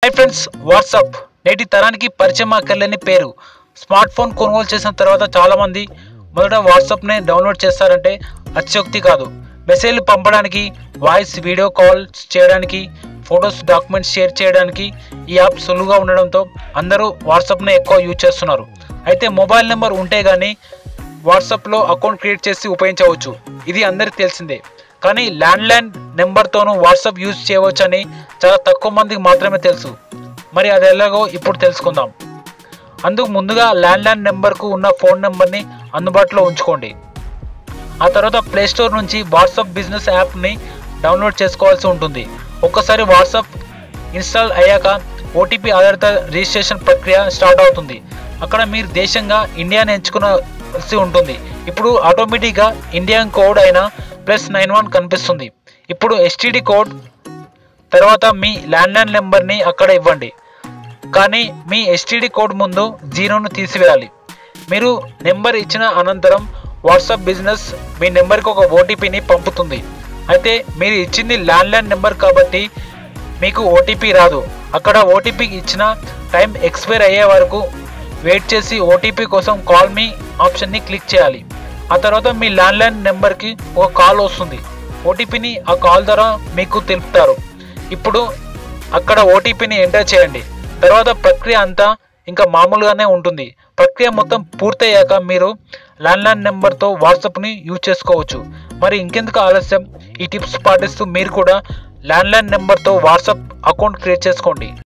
hi friends WhatsApp నేటి తరానికి పరిచయం అక్కర్లేని పేరు స్మార్ట్ ఫోన్ కొనుగోలు చేసిన తర్వాత చాలామంది మొదట వాట్సాప్ని డౌన్లోడ్ చేస్తారంటే అత్యోక్తి కాదు మెసేజ్లు పంపడానికి వాయిస్ వీడియో కాల్స్ చేయడానికి ఫొటోస్ డాక్యుమెంట్స్ షేర్ చేయడానికి ఈ యాప్ సులువుగా ఉండడంతో అందరూ వాట్సాప్ని ఎక్కువ యూజ్ చేస్తున్నారు అయితే మొబైల్ నెంబర్ ఉంటే కానీ వాట్సాప్లో అకౌంట్ క్రియేట్ చేసి ఉపయోగించవచ్చు ఇది అందరికీ తెలిసిందే కానీ ల్యాండ్లైన్ నెంబర్తోనూ వాట్సాప్ యూజ్ చేయవచ్చని చాలా తక్కువ మందికి మాత్రమే తెలుసు మరి అది ఎలాగో ఇప్పుడు తెలుసుకుందాం అందుకు ముందుగా ల్యాండ్లైన్ నెంబర్కు ఉన్న ఫోన్ నెంబర్ని అందుబాటులో ఉంచుకోండి ఆ తర్వాత ప్లే స్టోర్ నుంచి వాట్సాప్ బిజినెస్ యాప్ని డౌన్లోడ్ చేసుకోవాల్సి ఉంటుంది ఒక్కసారి వాట్సాప్ ఇన్స్టాల్ అయ్యాక ఓటీపీ ఆధారిత రిజిస్ట్రేషన్ ప్రక్రియ స్టార్ట్ అవుతుంది అక్కడ మీరు దేశంగా ఇండియాని ఎంచుకోవాల్సి ఉంటుంది ఇప్పుడు ఆటోమేటిక్గా ఇండియన్ కోడ్ అయిన ప్లస్ నైన్ వన్ కనిపిస్తుంది ఇప్పుడు ఎస్టీడీ కోడ్ తర్వాత మీ ల్యాండ్లైన్ నెంబర్ని అక్కడ ఇవ్వండి కానీ మీ ఎస్టీడీ కోడ్ ముందు జీరోను తీసివేయాలి మీరు నెంబర్ ఇచ్చిన అనంతరం వాట్సాప్ బిజినెస్ మీ నెంబర్కి ఒక ఓటీపీని పంపుతుంది అయితే మీరు ఇచ్చింది ల్యాండ్లైన్ నెంబర్ కాబట్టి మీకు ఓటీపీ రాదు అక్కడ ఓటీపీ ఇచ్చిన టైం ఎక్స్పైర్ అయ్యే వరకు వెయిట్ చేసి ఓటీపీ కోసం కాల్ మీ ఆప్షన్ని క్లిక్ చేయాలి ఆ తర్వాత మీ ల్యాండ్లైన్ నెంబర్కి ఒక కాల్ వస్తుంది ఓటీపీని ఆ కాల్ ద్వారా మీకు తెలుపుతారు ఇప్పుడు అక్కడ ఓటీపీని ఎంటర్ చేయండి తర్వాత ప్రక్రియ అంతా ఇంకా మామూలుగానే ఉంటుంది ప్రక్రియ మొత్తం పూర్తయ్యాక మీరు ల్యాండ్లైన్ నెంబర్తో వాట్సాప్ని యూజ్ చేసుకోవచ్చు మరి ఇంకెందుకు ఆలస్యం ఈ టిప్స్ పాటిస్తూ మీరు కూడా ల్యాండ్లైన్ నెంబర్తో వాట్సాప్ అకౌంట్ క్రియేట్ చేసుకోండి